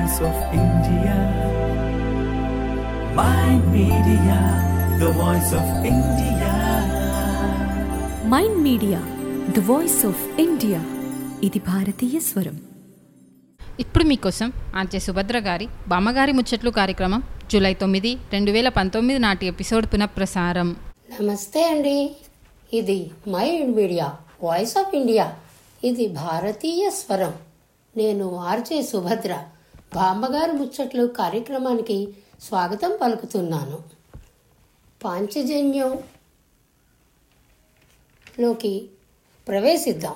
voice of India. My media, the voice of India. Mind media the voice of India ఇది భారతీయ స్వరం ఇప్పుడు మీకోసం ఆర్జే సుభద్ర గారి బామ్మగారి ముచ్చట్లు కార్యక్రమం జూలై తొమ్మిది రెండు వేల పంతొమ్మిది నాటి ఎపిసోడ్ పునఃప్రసారం నమస్తే అండి ఇది my media voice of India ఇది భారతీయ స్వరం నేను ఆర్జే సుభద్ర బామ్మగారు ముచ్చట్లు కార్యక్రమానికి స్వాగతం పలుకుతున్నాను పాంచజన్యం లోకి ప్రవేశిద్దాం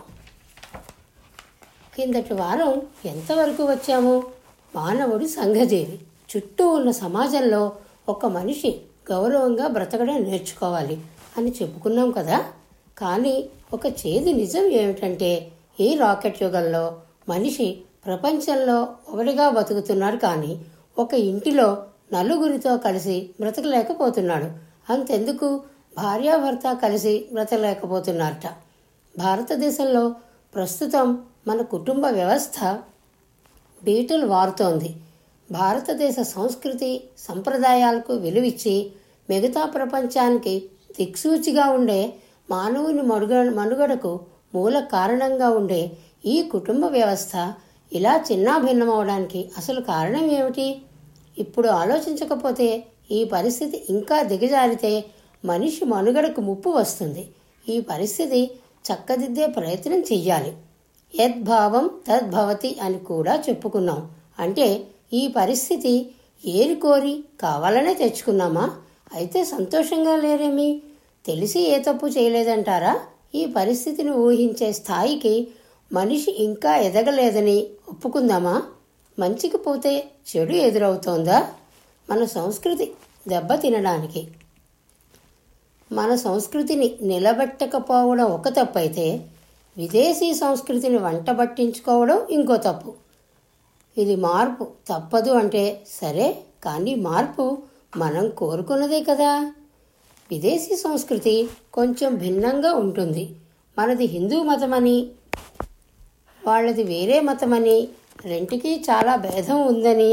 కిందటి వారం ఎంతవరకు వచ్చాము మానవుడు సంఘజీవి చుట్టూ ఉన్న సమాజంలో ఒక మనిషి గౌరవంగా బ్రతకడం నేర్చుకోవాలి అని చెప్పుకున్నాం కదా కానీ ఒక చేదు నిజం ఏమిటంటే ఈ రాకెట్ యుగంలో మనిషి ప్రపంచంలో ఒకటిగా బతుకుతున్నాడు కానీ ఒక ఇంటిలో నలుగురితో కలిసి బ్రతకలేకపోతున్నాడు అంతెందుకు భార్యాభర్త కలిసి బ్రతకలేకపోతున్నారట భారతదేశంలో ప్రస్తుతం మన కుటుంబ వ్యవస్థ బీటలు వారుతోంది భారతదేశ సంస్కృతి సంప్రదాయాలకు విలువిచ్చి మిగతా ప్రపంచానికి దిక్సూచిగా ఉండే మానవుని మనుగ మనుగడకు మూల కారణంగా ఉండే ఈ కుటుంబ వ్యవస్థ ఇలా చిన్నాభిన్నమవడానికి అసలు కారణం ఏమిటి ఇప్పుడు ఆలోచించకపోతే ఈ పరిస్థితి ఇంకా దిగజారితే మనిషి మనుగడకు ముప్పు వస్తుంది ఈ పరిస్థితి చక్కదిద్దే ప్రయత్నం చెయ్యాలి యద్భావం తద్భవతి అని కూడా చెప్పుకున్నాం అంటే ఈ పరిస్థితి ఏరి కోరి కావాలనే తెచ్చుకున్నామా అయితే సంతోషంగా లేరేమి తెలిసి ఏ తప్పు చేయలేదంటారా ఈ పరిస్థితిని ఊహించే స్థాయికి మనిషి ఇంకా ఎదగలేదని ఒప్పుకుందామా మంచికి పోతే చెడు ఎదురవుతోందా మన సంస్కృతి దెబ్బతినడానికి మన సంస్కృతిని నిలబెట్టకపోవడం ఒక తప్పు అయితే విదేశీ సంస్కృతిని వంటబట్టించుకోవడం ఇంకో తప్పు ఇది మార్పు తప్పదు అంటే సరే కానీ మార్పు మనం కోరుకున్నదే కదా విదేశీ సంస్కృతి కొంచెం భిన్నంగా ఉంటుంది మనది హిందూ మతమని వాళ్ళది వేరే మతమని రెంటికి చాలా భేదం ఉందని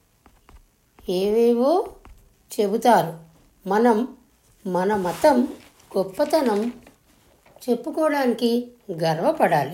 ఏవేవో చెబుతారు మనం మన మతం గొప్పతనం చెప్పుకోవడానికి గర్వపడాలి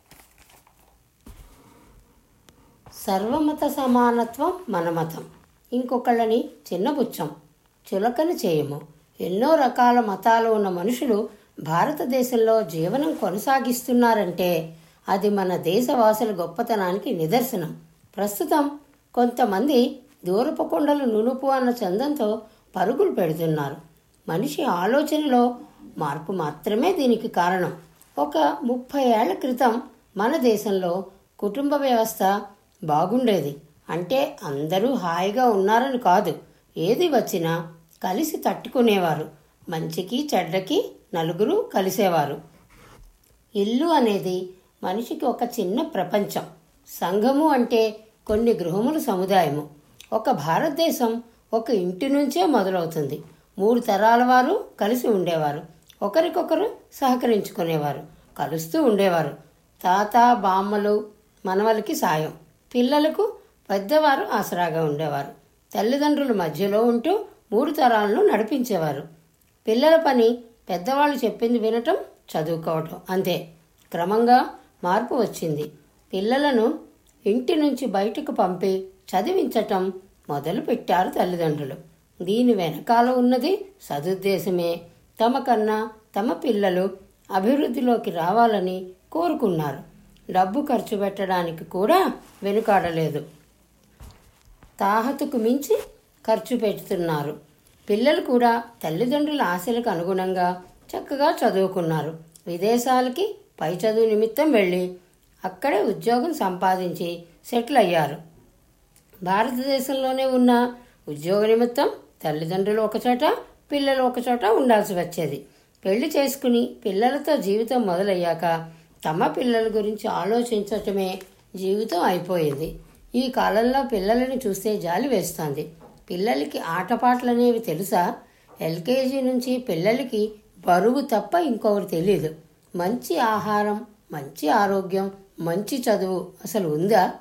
సర్వమత సమానత్వం మన మతం ఇంకొకళ్ళని చిన్నపుచ్చం చులకన చేయము ఎన్నో రకాల మతాలు ఉన్న మనుషులు భారతదేశంలో జీవనం కొనసాగిస్తున్నారంటే అది మన దేశవాసుల గొప్పతనానికి నిదర్శనం ప్రస్తుతం కొంతమంది దూరపు కొండలు నునుపు అన్న చందంతో పరుగులు పెడుతున్నారు మనిషి ఆలోచనలో మార్పు మాత్రమే దీనికి కారణం ఒక ముప్పై ఏళ్ల క్రితం మన దేశంలో కుటుంబ వ్యవస్థ బాగుండేది అంటే అందరూ హాయిగా ఉన్నారని కాదు ఏది వచ్చినా కలిసి తట్టుకునేవారు మంచికి చెడ్డకి నలుగురు కలిసేవారు ఇల్లు అనేది మనిషికి ఒక చిన్న ప్రపంచం సంఘము అంటే కొన్ని గృహముల సముదాయము ఒక భారతదేశం ఒక ఇంటి నుంచే మొదలవుతుంది మూడు తరాల వారు కలిసి ఉండేవారు ఒకరికొకరు సహకరించుకునేవారు కలుస్తూ ఉండేవారు తాత బామ్మలు మనవలకి సాయం పిల్లలకు పెద్దవారు ఆసరాగా ఉండేవారు తల్లిదండ్రుల మధ్యలో ఉంటూ మూడు తరాలను నడిపించేవారు పిల్లల పని పెద్దవాళ్ళు చెప్పింది వినటం చదువుకోవటం అంతే క్రమంగా మార్పు వచ్చింది పిల్లలను ఇంటి నుంచి బయటకు పంపి చదివించటం మొదలు పెట్టారు తల్లిదండ్రులు దీని వెనకాల ఉన్నది సదుద్దేశమే తమ కన్నా తమ పిల్లలు అభివృద్ధిలోకి రావాలని కోరుకున్నారు డబ్బు ఖర్చు పెట్టడానికి కూడా వెనుకాడలేదు తాహతుకు మించి ఖర్చు పెడుతున్నారు పిల్లలు కూడా తల్లిదండ్రుల ఆశలకు అనుగుణంగా చక్కగా చదువుకున్నారు విదేశాలకి పై చదువు నిమిత్తం వెళ్ళి అక్కడే ఉద్యోగం సంపాదించి సెటిల్ అయ్యారు భారతదేశంలోనే ఉన్న ఉద్యోగ నిమిత్తం తల్లిదండ్రులు ఒకచోట పిల్లలు ఒకచోట ఉండాల్సి వచ్చేది పెళ్లి చేసుకుని పిల్లలతో జీవితం మొదలయ్యాక తమ పిల్లల గురించి ఆలోచించటమే జీవితం అయిపోయింది ఈ కాలంలో పిల్లలని చూస్తే జాలి వేస్తుంది పిల్లలకి ఆటపాటలు అనేవి తెలుసా ఎల్కేజీ నుంచి పిల్లలకి బరువు తప్ప ఇంకొకటి తెలియదు మంచి ఆహారం మంచి ఆరోగ్యం మంచి చదువు అసలు ఉందా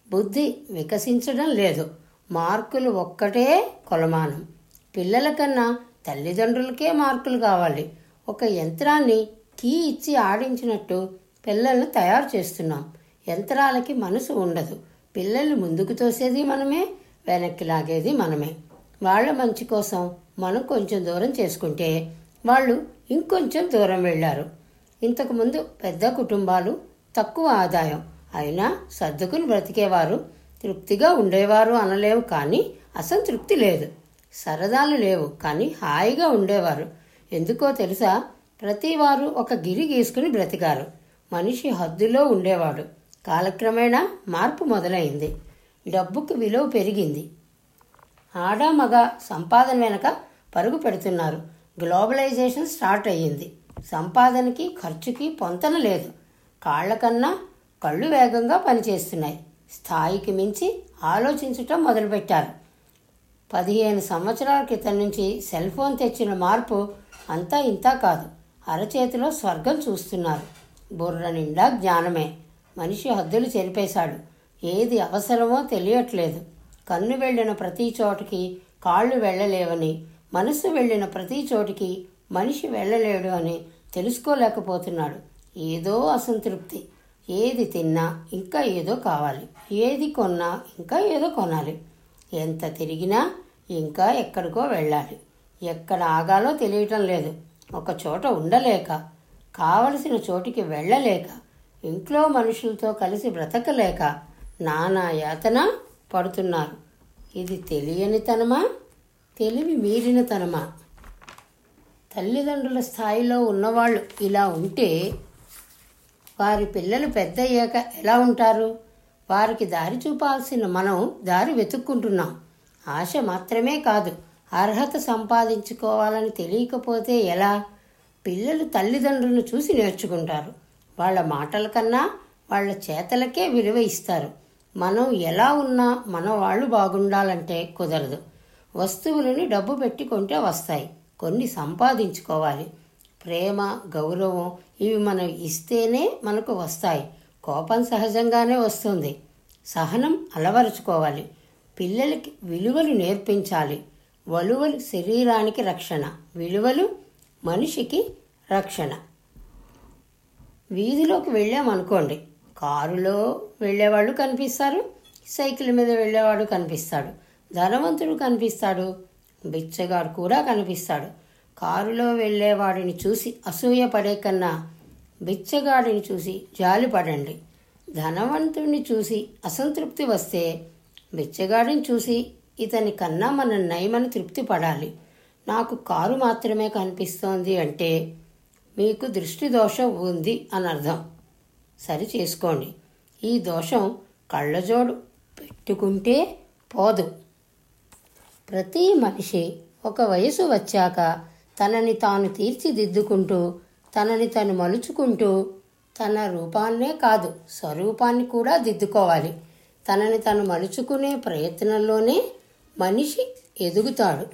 బుద్ధి వికసించడం లేదు మార్కులు ఒక్కటే కొలమానం పిల్లల కన్నా తల్లిదండ్రులకే మార్కులు కావాలి ఒక యంత్రాన్ని కీ ఇచ్చి ఆడించినట్టు పిల్లల్ని తయారు చేస్తున్నాం యంత్రాలకి మనసు ఉండదు పిల్లల్ని ముందుకు తోసేది మనమే వెనక్కి లాగేది మనమే వాళ్ళ మంచి కోసం మనం కొంచెం దూరం చేసుకుంటే వాళ్ళు ఇంకొంచెం దూరం వెళ్ళారు ఇంతకుముందు పెద్ద కుటుంబాలు తక్కువ ఆదాయం అయినా సర్దుకుని బ్రతికేవారు తృప్తిగా ఉండేవారు అనలేము కానీ అసంతృప్తి లేదు సరదాలు లేవు కానీ హాయిగా ఉండేవారు ఎందుకో తెలుసా ప్రతి వారు ఒక గిరి గీసుకుని బ్రతికారు మనిషి హద్దులో ఉండేవాడు కాలక్రమేణా మార్పు మొదలైంది డబ్బుకు విలువ పెరిగింది ఆడ మగ సంపాదన వెనక పరుగు పెడుతున్నారు గ్లోబలైజేషన్ స్టార్ట్ అయ్యింది సంపాదనకి ఖర్చుకి పొంతన లేదు కాళ్ల కన్నా కళ్ళు వేగంగా పనిచేస్తున్నాయి స్థాయికి మించి ఆలోచించటం మొదలుపెట్టారు పదిహేను సంవత్సరాల క్రితం నుంచి సెల్ ఫోన్ తెచ్చిన మార్పు అంతా ఇంతా కాదు అరచేతిలో స్వర్గం చూస్తున్నారు బుర్ర నిండా జ్ఞానమే మనిషి హద్దులు చెరిపేశాడు ఏది అవసరమో తెలియట్లేదు కన్ను వెళ్ళిన ప్రతి చోటికి కాళ్ళు వెళ్ళలేవని మనసు వెళ్ళిన ప్రతి చోటికి మనిషి వెళ్ళలేడు అని తెలుసుకోలేకపోతున్నాడు ఏదో అసంతృప్తి ఏది తిన్నా ఇంకా ఏదో కావాలి ఏది కొన్నా ఇంకా ఏదో కొనాలి ఎంత తిరిగినా ఇంకా ఎక్కడికో వెళ్ళాలి ఎక్కడ ఆగాలో తెలియటం లేదు ఒక చోట ఉండలేక కావలసిన చోటికి వెళ్ళలేక ఇంట్లో మనుషులతో కలిసి బ్రతకలేక నానా యాతన పడుతున్నారు ఇది తెలియని తనమా తెలివి మీరిన తనమా తల్లిదండ్రుల స్థాయిలో ఉన్నవాళ్ళు ఇలా ఉంటే వారి పిల్లలు పెద్ద అయ్యాక ఎలా ఉంటారు వారికి దారి చూపాల్సిన మనం దారి వెతుక్కుంటున్నాం ఆశ మాత్రమే కాదు అర్హత సంపాదించుకోవాలని తెలియకపోతే ఎలా పిల్లలు తల్లిదండ్రులను చూసి నేర్చుకుంటారు వాళ్ళ మాటల కన్నా వాళ్ళ చేతలకే విలువ ఇస్తారు మనం ఎలా ఉన్నా మన వాళ్ళు బాగుండాలంటే కుదరదు వస్తువులని డబ్బు పెట్టి కొంటే వస్తాయి కొన్ని సంపాదించుకోవాలి ప్రేమ గౌరవం ఇవి మనం ఇస్తేనే మనకు వస్తాయి కోపం సహజంగానే వస్తుంది సహనం అలవరుచుకోవాలి పిల్లలకి విలువలు నేర్పించాలి వలువలు శరీరానికి రక్షణ విలువలు మనిషికి రక్షణ వీధిలోకి వెళ్ళామనుకోండి కారులో వెళ్ళేవాళ్ళు కనిపిస్తారు సైకిల్ మీద వెళ్ళేవాడు కనిపిస్తాడు ధనవంతుడు కనిపిస్తాడు బిచ్చగాడు కూడా కనిపిస్తాడు కారులో వెళ్ళేవాడిని చూసి అసూయ పడే కన్నా బిచ్చగాడిని చూసి జాలిపడండి ధనవంతుడిని చూసి అసంతృప్తి వస్తే బిచ్చగాడిని చూసి ఇతని కన్నా మన నయమని తృప్తి పడాలి నాకు కారు మాత్రమే కనిపిస్తోంది అంటే మీకు దృష్టి దోషం ఉంది అని అర్థం సరి చేసుకోండి ఈ దోషం కళ్ళజోడు పెట్టుకుంటే పోదు ప్రతి మనిషి ఒక వయసు వచ్చాక తనని తాను తీర్చిదిద్దుకుంటూ తనని తను మలుచుకుంటూ తన రూపాన్నే కాదు స్వరూపాన్ని కూడా దిద్దుకోవాలి తనని తను మలుచుకునే ప్రయత్నంలోనే మనిషి ఎదుగుతాడు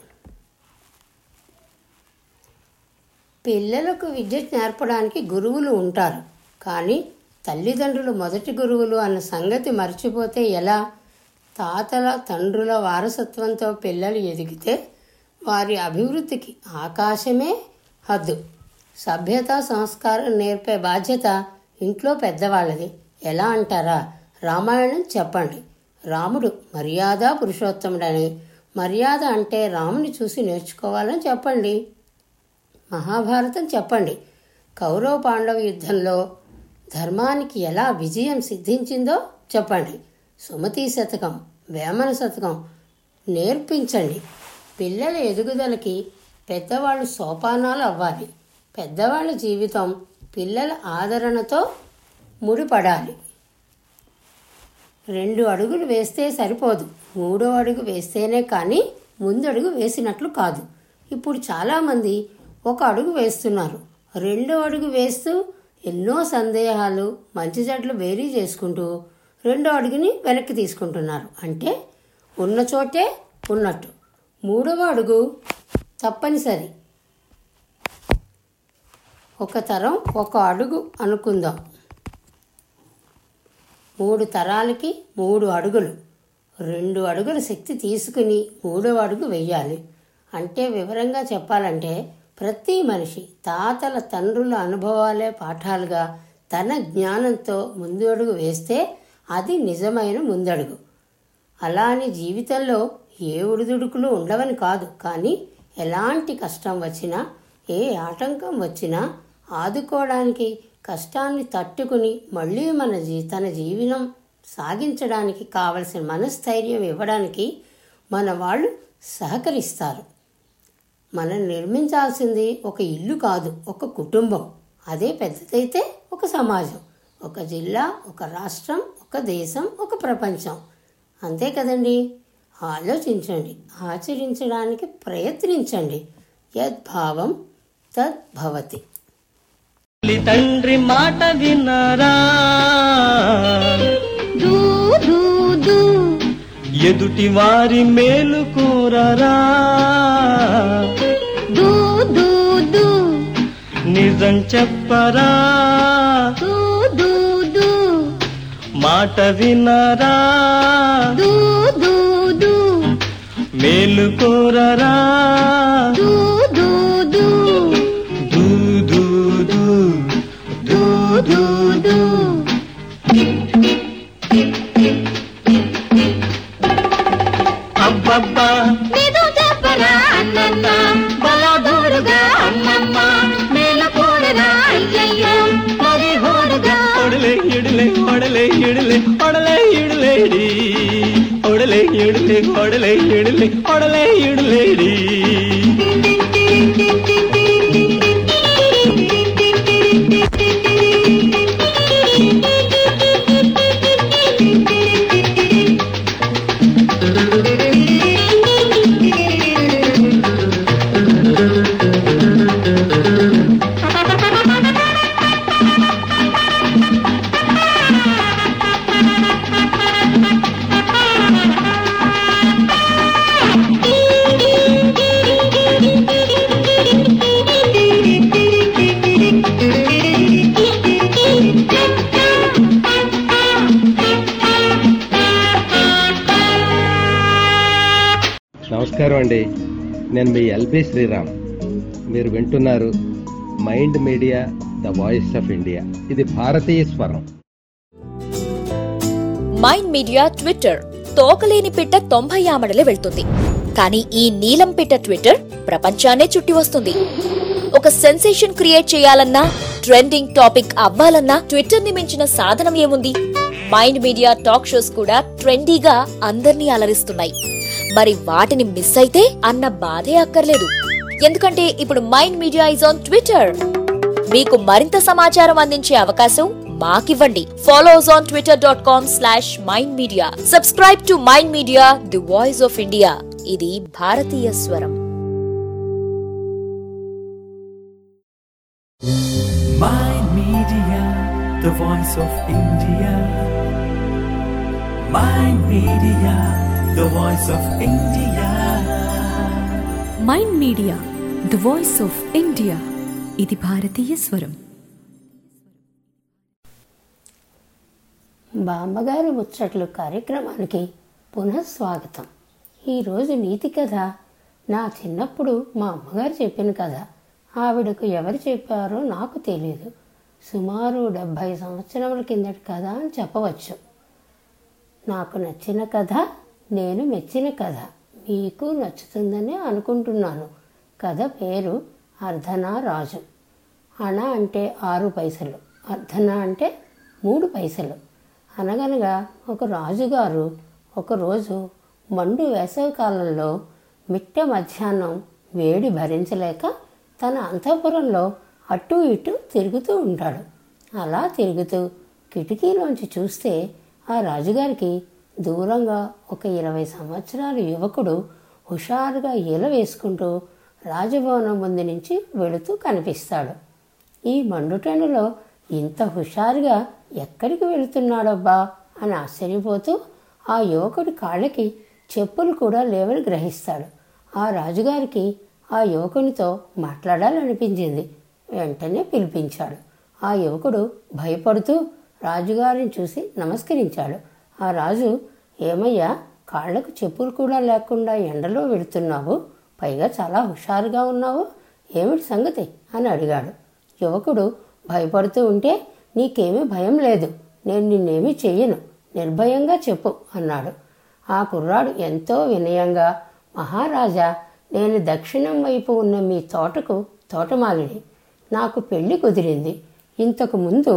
పిల్లలకు విద్య నేర్పడానికి గురువులు ఉంటారు కానీ తల్లిదండ్రులు మొదటి గురువులు అన్న సంగతి మర్చిపోతే ఎలా తాతల తండ్రుల వారసత్వంతో పిల్లలు ఎదిగితే వారి అభివృద్ధికి ఆకాశమే హద్దు సభ్యత సంస్కారం నేర్పే బాధ్యత ఇంట్లో పెద్దవాళ్ళది ఎలా అంటారా రామాయణం చెప్పండి రాముడు మర్యాద పురుషోత్తముడని మర్యాద అంటే రాముని చూసి నేర్చుకోవాలని చెప్పండి మహాభారతం చెప్పండి కౌరవ పాండవ యుద్ధంలో ధర్మానికి ఎలా విజయం సిద్ధించిందో చెప్పండి సుమతి శతకం వేమన శతకం నేర్పించండి పిల్లల ఎదుగుదలకి పెద్దవాళ్ళు సోపానాలు అవ్వాలి పెద్దవాళ్ళ జీవితం పిల్లల ఆదరణతో ముడిపడాలి రెండు అడుగులు వేస్తే సరిపోదు మూడో అడుగు వేస్తేనే కానీ ముందు అడుగు వేసినట్లు కాదు ఇప్పుడు చాలామంది ఒక అడుగు వేస్తున్నారు రెండో అడుగు వేస్తూ ఎన్నో సందేహాలు మంచి చెడ్లు బేరీ చేసుకుంటూ రెండో అడుగుని వెనక్కి తీసుకుంటున్నారు అంటే ఉన్న చోటే ఉన్నట్టు మూడవ అడుగు తప్పనిసరి ఒక తరం ఒక అడుగు అనుకుందాం మూడు తరాలకి మూడు అడుగులు రెండు అడుగుల శక్తి తీసుకుని మూడవ అడుగు వెయ్యాలి అంటే వివరంగా చెప్పాలంటే ప్రతి మనిషి తాతల తండ్రుల అనుభవాలే పాఠాలుగా తన జ్ఞానంతో ముందు అడుగు వేస్తే అది నిజమైన ముందడుగు అలా అని జీవితంలో ఏ ఉడిదుడుకులు ఉండవని కాదు కానీ ఎలాంటి కష్టం వచ్చినా ఏ ఆటంకం వచ్చినా ఆదుకోవడానికి కష్టాన్ని తట్టుకుని మళ్ళీ మన జీ తన జీవనం సాగించడానికి కావలసిన మనస్థైర్యం ఇవ్వడానికి మన వాళ్ళు సహకరిస్తారు మనం నిర్మించాల్సింది ఒక ఇల్లు కాదు ఒక కుటుంబం అదే పెద్దదైతే ఒక సమాజం ఒక జిల్లా ఒక రాష్ట్రం ఒక దేశం ఒక ప్రపంచం అంతే కదండి ఆలోచించండి ఆచరించడానికి ప్రయత్నించండి యద్భావం తద్భవతి తల్లి తండ్రి మాట విన్నారా ఎదుటి వారి మేలు కోరరా నిజం చెప్పరా మాట వినరా మేలు కోరరా దూ దూ దూ దూ దూ దూ అబ్బబ్బా నిజం చెప్పరా అన్నన్న బలదూరుగా అమ్మమ్మ మేల కూడరా అయ్యయ్యో మరి హోడుగా ಒಡಲೆ ಇಡಲೆ ಒಡಲೆ ಇಡಲೆ ಒಡಲೆ ಇಡಲೇಡಿ ಒಡಲೆ ಇಡಲೆ ಒಡಲೆ ಇಡಲೆ ಒಡಲೆ ಇಡಲೇಡಿ నమస్కారం అండి నేను మీ ఎల్బి శ్రీరామ్ మీరు వింటున్నారు mind media the voice of India ఇది భారతీయ స్వరం మైండ్ మీడియా ట్విట్టర్ తోకలేని పిట్ట తొంభై ఆమడలే వెళ్తుంది కానీ ఈ నీలం పిట్ట ట్విట్టర్ ప్రపంచాన్నే చుట్టి వస్తుంది ఒక సెన్సేషన్ క్రియేట్ చేయాలన్నా ట్రెండింగ్ టాపిక్ అవ్వాలన్నా ట్విట్టర్ ని మించిన సాధనం ఏముంది మైండ్ మీడియా టాక్ షోస్ కూడా ట్రెండీగా అందర్నీ అలరిస్తున్నాయి మరి వాటిని మిస్ అయితే అన్న బాధే అక్కర్లేదు ఎందుకంటే ఇప్పుడు mind media is on Twitter మీకు మరింత సమాచారం అందించే అవకాశం మాకివ్వండి follow us on Twitter dot com slash mind media subscribe to mind media the voice of India ఇది భారతీయ స్వరం Mind Media, the voice of India. Mind Media, the voice of India. Mind media the voice of India ఇది భారతీయ స్వరం బామ్మగారి ముచ్చట్లు కార్యక్రమానికి పునఃస్వాగతం ఈరోజు నీతి కథ నా చిన్నప్పుడు మా అమ్మగారు చెప్పిన కథ ఆవిడకు ఎవరు చెప్పారో నాకు తెలియదు సుమారు డెబ్భై సంవత్సరముల కిందటి కథ అని చెప్పవచ్చు నాకు నచ్చిన కథ నేను మెచ్చిన కథ మీకు నచ్చుతుందని అనుకుంటున్నాను కథ పేరు అర్ధనా రాజు అణ అంటే ఆరు పైసలు అర్ధన అంటే మూడు పైసలు అనగనగా ఒక రాజుగారు ఒకరోజు మండు వేసవికాలంలో మిట్ట మధ్యాహ్నం వేడి భరించలేక తన అంతఃపురంలో అటు ఇటు తిరుగుతూ ఉంటాడు అలా తిరుగుతూ కిటికీలోంచి చూస్తే ఆ రాజుగారికి దూరంగా ఒక ఇరవై సంవత్సరాల యువకుడు హుషారుగా ఈల వేసుకుంటూ రాజభవనం ముందు నుంచి వెళుతూ కనిపిస్తాడు ఈ మండుటెండలో ఇంత హుషారుగా ఎక్కడికి వెళుతున్నాడబ్బా అని ఆశ్చర్యపోతూ ఆ యువకుడి కాళ్ళకి చెప్పులు కూడా లేవని గ్రహిస్తాడు ఆ రాజుగారికి ఆ యువకునితో మాట్లాడాలనిపించింది వెంటనే పిలిపించాడు ఆ యువకుడు భయపడుతూ రాజుగారిని చూసి నమస్కరించాడు ఆ రాజు ఏమయ్యా కాళ్లకు చెప్పులు కూడా లేకుండా ఎండలో వెళుతున్నావు పైగా చాలా హుషారుగా ఉన్నావు ఏమిటి సంగతి అని అడిగాడు యువకుడు భయపడుతూ ఉంటే నీకేమీ భయం లేదు నేను నిన్నేమీ చెయ్యను నిర్భయంగా చెప్పు అన్నాడు ఆ కుర్రాడు ఎంతో వినయంగా మహారాజా నేను దక్షిణం వైపు ఉన్న మీ తోటకు తోటమాలిని నాకు పెళ్లి కుదిరింది ఇంతకు ముందు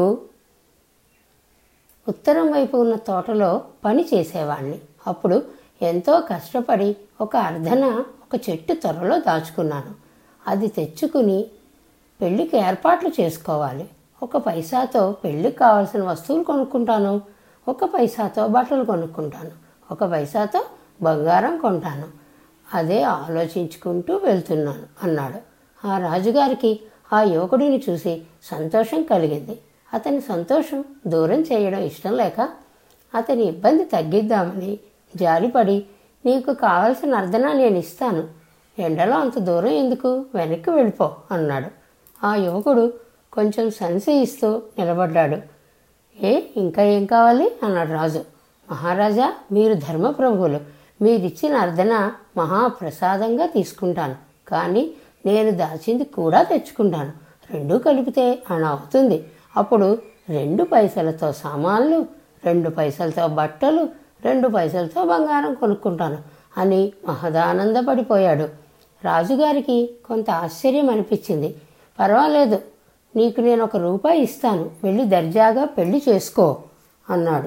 ఉత్తరం వైపు ఉన్న తోటలో పని చేసేవాణ్ణి అప్పుడు ఎంతో కష్టపడి ఒక అర్ధన ఒక చెట్టు త్వరలో దాచుకున్నాను అది తెచ్చుకుని పెళ్లికి ఏర్పాట్లు చేసుకోవాలి ఒక పైసాతో పెళ్లికి కావాల్సిన వస్తువులు కొనుక్కుంటాను ఒక పైసాతో బట్టలు కొనుక్కుంటాను ఒక పైసాతో బంగారం కొంటాను అదే ఆలోచించుకుంటూ వెళ్తున్నాను అన్నాడు ఆ రాజుగారికి ఆ యువకుడిని చూసి సంతోషం కలిగింది అతని సంతోషం దూరం చేయడం ఇష్టం లేక అతని ఇబ్బంది తగ్గిద్దామని జాలిపడి నీకు కావలసిన అర్ధన నేను ఇస్తాను ఎండలో అంత దూరం ఎందుకు వెనక్కి వెళ్ళిపో అన్నాడు ఆ యువకుడు కొంచెం సంశయిస్తూ నిలబడ్డాడు ఏ ఇంకా ఏం కావాలి అన్నాడు రాజు మహారాజా మీరు ధర్మప్రభువులు మీరిచ్చిన అర్ధన మహాప్రసాదంగా తీసుకుంటాను కానీ నేను దాచింది కూడా తెచ్చుకుంటాను రెండూ కలిపితే అన అవుతుంది అప్పుడు రెండు పైసలతో సామాన్లు రెండు పైసలతో బట్టలు రెండు పైసలతో బంగారం కొనుక్కుంటాను అని మహదానందపడిపోయాడు రాజుగారికి కొంత ఆశ్చర్యం అనిపించింది పర్వాలేదు నీకు నేను ఒక రూపాయి ఇస్తాను వెళ్ళి దర్జాగా పెళ్లి చేసుకో అన్నాడు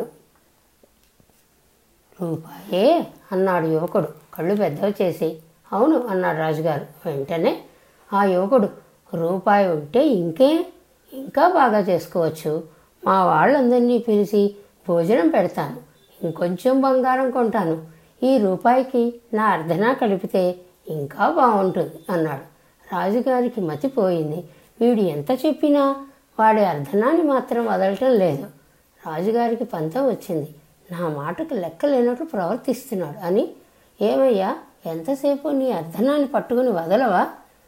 రూపాయే అన్నాడు యువకుడు కళ్ళు పెద్దవి చేసి అవును అన్నాడు రాజుగారు వెంటనే ఆ యువకుడు రూపాయి ఉంటే ఇంకే ఇంకా బాగా చేసుకోవచ్చు మా వాళ్ళందరినీ పిలిచి భోజనం పెడతాను ఇంకొంచెం బంగారం కొంటాను ఈ రూపాయికి నా అర్ధనా కలిపితే ఇంకా బాగుంటుంది అన్నాడు రాజుగారికి మతిపోయింది వీడు ఎంత చెప్పినా వాడి అర్ధనాన్ని మాత్రం వదలటం లేదు రాజుగారికి పంతం వచ్చింది నా మాటకు లెక్క లేనట్లు ప్రవర్తిస్తున్నాడు అని ఏమయ్యా ఎంతసేపు నీ అర్ధనాన్ని పట్టుకుని వదలవా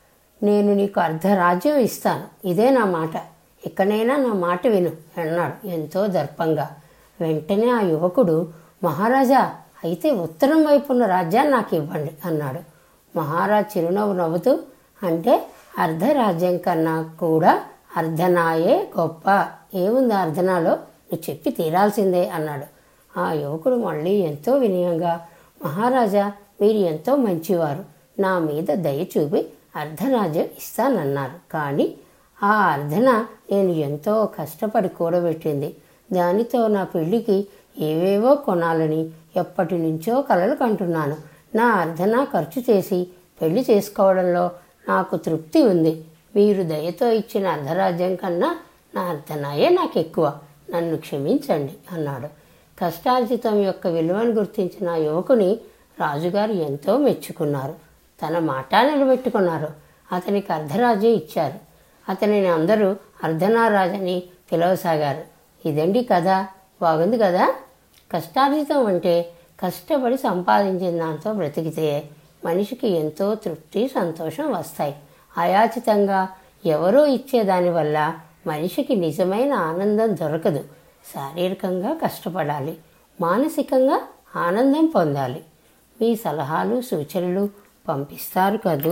నేను నీకు అర్ధరాజ్యం ఇస్తాను ఇదే నా మాట ఇక్కడైనా నా మాట విను అన్నాడు ఎంతో దర్పంగా వెంటనే ఆ యువకుడు మహారాజా అయితే ఉత్తరం వైపు ఉన్న రాజ్యాన్ని నాకు ఇవ్వండి అన్నాడు మహారాజ్ చిరునవ్వు నవ్వుతూ అంటే అర్ధరాజ్యం కన్నా కూడా అర్ధనాయే గొప్ప ఏముంది అర్ధనాలో నువ్వు చెప్పి తీరాల్సిందే అన్నాడు ఆ యువకుడు మళ్ళీ ఎంతో వినయంగా మహారాజా మీరు ఎంతో మంచివారు నా మీద దయ చూపి అర్ధరాజ్యం ఇస్తానన్నారు కానీ ఆ అర్ధన నేను ఎంతో కష్టపడి కూడబెట్టింది దానితో నా పెళ్లికి ఏవేవో కొనాలని ఎప్పటి నుంచో కలలు కంటున్నాను నా అర్ధన ఖర్చు చేసి పెళ్లి చేసుకోవడంలో నాకు తృప్తి ఉంది మీరు దయతో ఇచ్చిన అర్ధరాజ్యం కన్నా నా అర్ధనాయే నాకు ఎక్కువ నన్ను క్షమించండి అన్నాడు కష్టార్జితం యొక్క విలువను గుర్తించిన ఆ యువకుని రాజుగారు ఎంతో మెచ్చుకున్నారు తన మాట నిలబెట్టుకున్నారు అతనికి అర్ధరాజ్యం ఇచ్చారు అతనిని అందరూ అర్ధనారాజని పిలవసాగారు ఇదండి కథ బాగుంది కదా కష్టార్జితం అంటే కష్టపడి సంపాదించిన దాంతో బ్రతికితే మనిషికి ఎంతో తృప్తి సంతోషం వస్తాయి అయాచితంగా ఎవరో ఇచ్చే దానివల్ల మనిషికి నిజమైన ఆనందం దొరకదు శారీరకంగా కష్టపడాలి మానసికంగా ఆనందం పొందాలి మీ సలహాలు సూచనలు పంపిస్తారు కదూ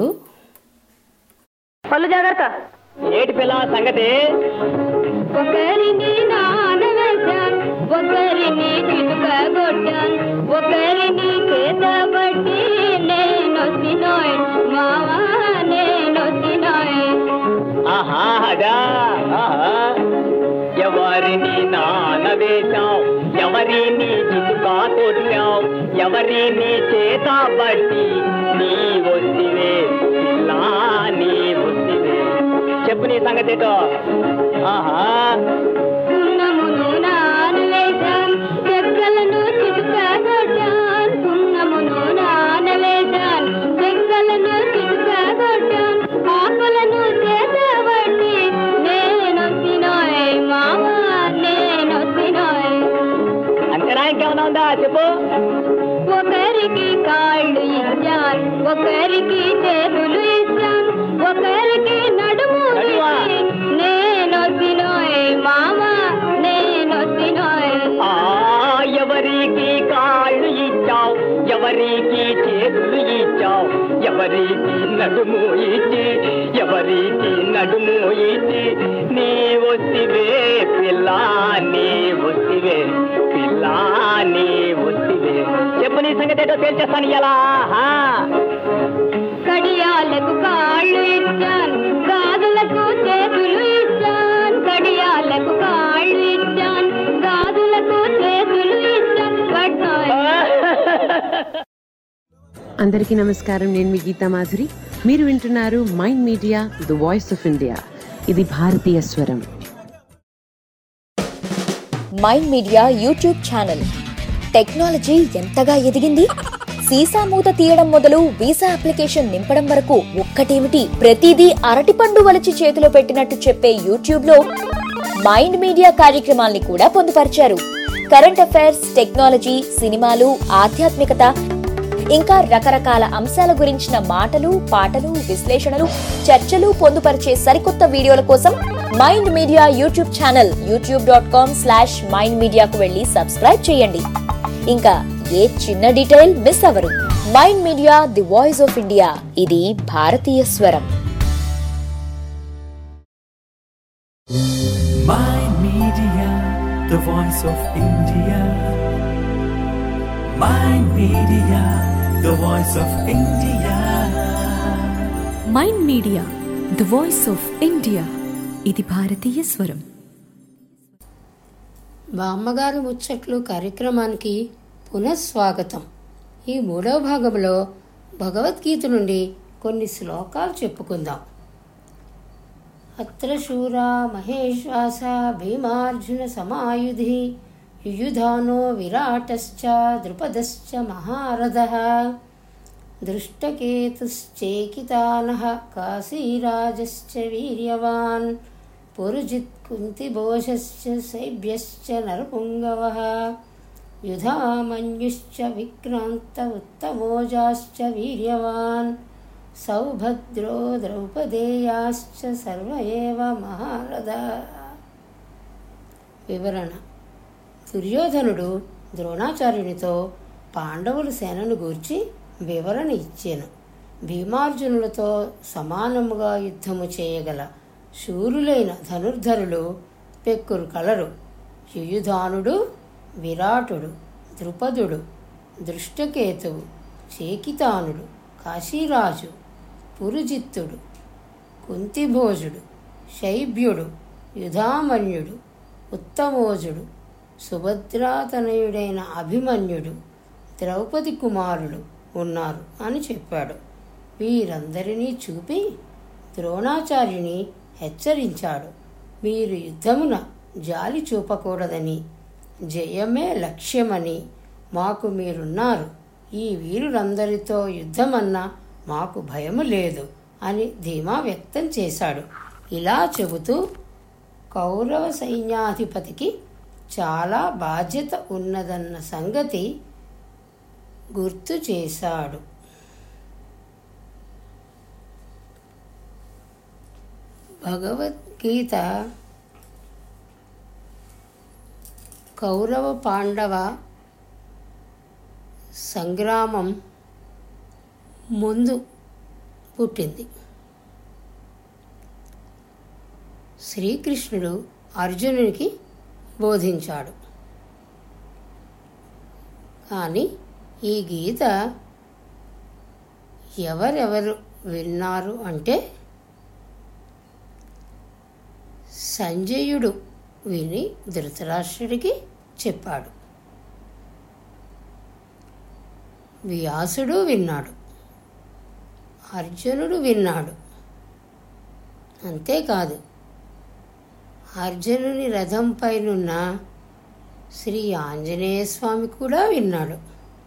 పళ్ళు జాగ్రత్త ఏటి పిల్ల సంగతి ఒకరిని నానవేశాను ఒకరిని చిలుక కొట్టాను ఒకరిని చేత బట్టి నేనొచ్చినోయ్ మావా నేనొచ్చినోయ్ ఆహా అదా ఆహా. ఎవరిని నానవేశాం ఎవరిని చితుకా కొట్టాం ఎవరిని చేత బట్టి నీ వస్తివే పిల్లా నీ వస్తివే చెప్పు నీ సంగతితో ఆహా సున్నమును నానవేశాను చెక్కలను చిలుక కొట్టాను సున్నమును నానవేశాను చెక్కలను చిలుక కొట్టాను ఆకులను చేత బట్టి నేనొచ్చినోయ్ మావా నేనొచ్చినోయ్ అంతేనా ఇంకేమన్నా ఉందా చెప్పు ఒకరికి కాళ్ళు ఇచ్చాను ఒకరికి చేతులు ఇచ్చాను ఒకరికి నడుము నడుమా? నేను తినోయ్ మామ ఎవరికి చేతులు ఇచ్చావు ఎవరికి నడుము ఇచ్చి ఎవరికి నడుము ఇచ్చి నీ వస్తివే పిల్ల నీ వస్తివే పిల్ల నీ వస్తివే చెప్పు నీ సంగతి ఏంటో తేల్చేస్తాను ఎలా కడియాలకు కాళ్ళు ఇచ్చాను గాజులకు చేతులు ఇచ్చాను కడియాలకు కాళ్ళు ఇచ్చాను గాజులకు చేతులు ఇచ్చాను వడ్డాయి అందరికీ నమస్కారం నేను మీ గీతా మాధురి మీరు వింటున్నారు mind media the voice of India ఇది భారతీయ స్వరం mind media YouTube channel technology ఎంతగా ఎదిగింది సీసా మూత తీయడం మొదలు వీసా అప్లికేషన్ నింపడం వరకు ఒక్కటేమిటి ప్రతిదీ అరటిపండు వలిచి చేతిలో పెట్టినట్టు చెప్పే యూట్యూబ్ లో మైండ్ మీడియా కార్యక్రమాల్ని కూడా పొందుపరిచారు కరెంట్ అఫైర్స్ టెక్నాలజీ సినిమాలు ఆధ్యాత్మికత ఇంకా రకరకాల అంశాల గురించిన మాటలు పాటలు విశ్లేషణలు చర్చలు పొందుపరిచే సరికొత్త వీడియోల కోసం mind media YouTube channel YouTube dot com slash mind మీడియాకు వెళ్ళి సబ్స్క్రైబ్ చేయండి ఇంకా ఏ చిన్న డీటెయిల్ మిస్ అవరు mind media the voice of India ఇది భారతీయ స్వరం Mind Media, the voice of India. Mind Media, the voice of India. Mind media the voice of India ఇది భారతీయ స్వరం బామ్మగారు ముచ్చట్లు కార్యక్రమానికి పునఃస్వాగతం ఈ మూడవ భాగంలో భగవద్గీత నుండి కొన్ని శ్లోకాలు చెప్పుకుందాం అత్ర శూరా మహేశ్వాస భీమార్జున సమాయుధి యుయుధానో విరాటశ్చ ద్రుపదశ్చ మహారథः దృష్టకేతుశ్చేకితానः కాశీరాజశ్చ వీర్యవాన్ పురుజిత్ కుంతిభోషశ్చ శైభ్యశ్చ నరపుంగవः युधामन्युश्च विक्रान्त उत्तमोजाश्च वीर्यवान् सौभद्रो द्रौपदेयाश्च सर्व एव महारథా వివరణ దుర్యోధనుడు ద్రోణాచార్యునితో పాండవుల సేనను గూర్చి వివరణ ఇచ్చాను భీమార్జునులతో సమానముగా యుద్ధము చేయగల శూరులైన ధనుర్ధరులు పెక్కురు కలరు యుయుధానుడు విరాటుడు ద్రుపదుడు దృష్టకేతువు చేకితానుడు కాశీరాజు పురుజిత్తుడు కుంతిభోజుడు శైభ్యుడు యుధామన్యుడు ఉత్తమోజుడు సుభద్రాతనయుడైన అభిమన్యుడు ద్రౌపది కుమారుడు ఉన్నారు అని చెప్పాడు వీరందరినీ చూపి ద్రోణాచార్యుని హెచ్చరించాడు మీరు యుద్ధమున జాలి చూపకూడదని జయమే లక్ష్యమని మాకు మీరున్నారు ఈ వీరులందరితో యుద్ధమన్నా మాకు భయము లేదు అని ధీమా వ్యక్తం చేశాడు ఇలా చెబుతూ కౌరవ సైన్యాధిపతికి చాలా బాధ్యత ఉన్నదన్న సంగతి గుర్తు చేశాడు భగవద్గీత కౌరవ పాండవ సంగ్రామం ముందు పుట్టింది శ్రీకృష్ణుడు అర్జునునికి బోధించాడు కానీ ఈ గీత ఎవరెవరు విన్నారు అంటే సంజయుడు విని ధృతరాష్ట్రుడికి చెప్పాడు వ్యాసుడు విన్నాడు అర్జునుడు విన్నాడు అంతేకాదు అర్జునుని రథంపైనున్న శ్రీ ఆంజనేయ స్వామి కూడా విన్నాడు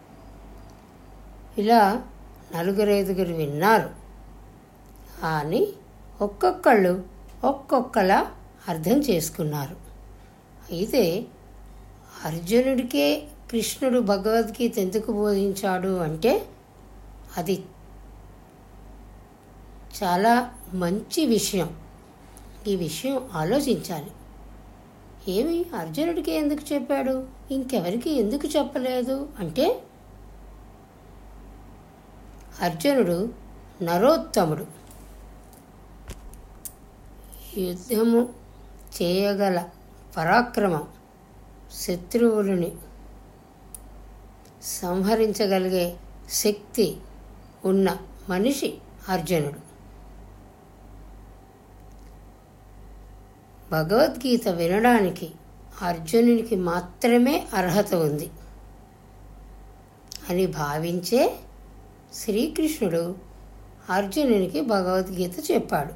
ఇలా నలుగురైదుగురు విన్నారు కానీ ఒక్కొక్కళ్ళు ఒక్కొక్కలా అర్థం చేసుకున్నారు అయితే అర్జునుడికే కృష్ణుడు భగవద్గీత ఎందుకు బోధించాడు అంటే అది చాలా మంచి విషయం ఈ విషయం ఆలోచించాలి ఏమి అర్జునుడికి ఎందుకు చెప్పాడు ఇంకెవరికి ఎందుకు చెప్పలేదు అంటే అర్జునుడు నరోత్తముడు యుద్ధము చేయగల పరాక్రమం శత్రువులని సంహరించగలిగే శక్తి ఉన్న మనిషి అర్జునుడు భగవద్గీత వినడానికి అర్జునునికి మాత్రమే అర్హత ఉంది అని భావించే శ్రీకృష్ణుడు అర్జునునికి భగవద్గీత చెప్పాడు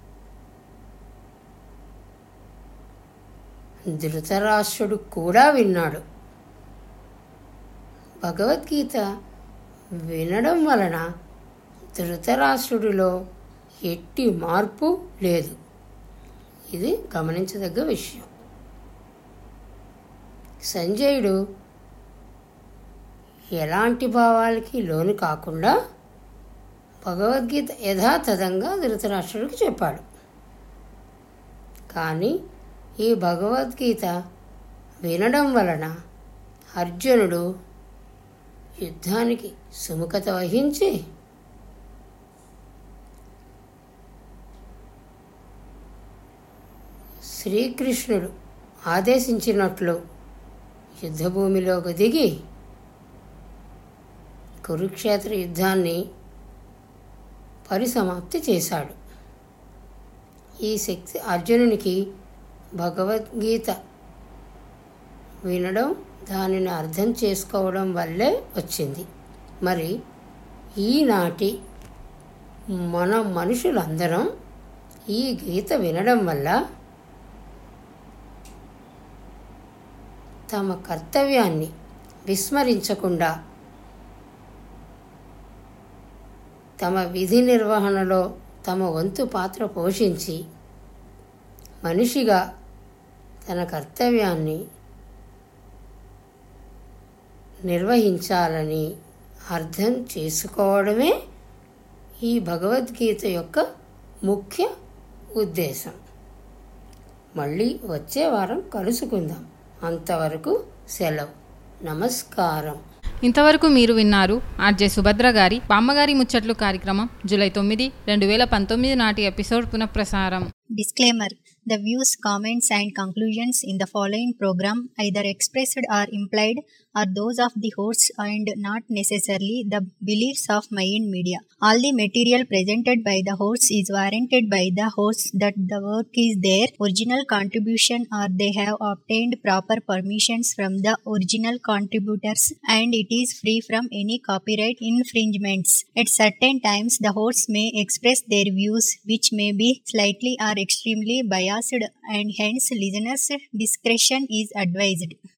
ధృతరాష్ట్రుడు కూడా విన్నాడు భగవద్గీత వినడం వలన ధృతరాష్ట్రుడిలో ఎట్టి మార్పు లేదు ఇది గమనించదగ్గ విషయం సంజయుడు ఎలాంటి భావాలకి లోను కాకుండా భగవద్గీత యథాతథంగా ధృతరాష్ట్రుడికి చెప్పాడు కానీ ఈ భగవద్గీత వినడం వలన అర్జునుడు యుద్ధానికి సుముఖత వహించి శ్రీకృష్ణుడు ఆదేశించినట్లు యుద్ధభూమిలోకి దిగి కురుక్షేత్ర యుద్ధాన్ని పరిసమాప్తి చేశాడు ఈ శక్తి అర్జునునికి భగవద్గీత వినడం దానిని అర్థం చేసుకోవడం వల్లే వచ్చింది మరి ఈనాటి మన మనుషులందరం ఈ గీత వినడం వల్ల తమ కర్తవ్యాన్ని విస్మరించకుండా తమ విధి నిర్వహణలో తమ వంతు పాత్ర పోషించి మనిషిగా తన కర్తవ్యాన్ని నిర్వహించాలని అర్థం చేసుకోవడమే ఈ భగవద్గీత యొక్క ముఖ్య ఉద్దేశం మళ్ళీ వచ్చే వారం కలుసుకుందాం అంతవరకు సెలవు నమస్కారం ఇంతవరకు మీరు విన్నారు ఆర్జే సుభద్ర గారి బామ్మగారి ముచ్చట్లు కార్యక్రమం జూలై తొమ్మిది రెండు వేల పంతొమ్మిది నాటి ఎపిసోడ్ పునఃప్రసారం Disclaimer The views, comments, and conclusions in the following program, either expressed or implied, are those of the hosts and not necessarily the beliefs of Mayan Media. All the material presented by the hosts is warranted by the hosts that the work is their original contribution or they have obtained proper permissions from the original contributors and it is free from any copyright infringements. At certain times, the hosts may express their views which may be slightly or extremely biased and hence listeners' discretion is advised.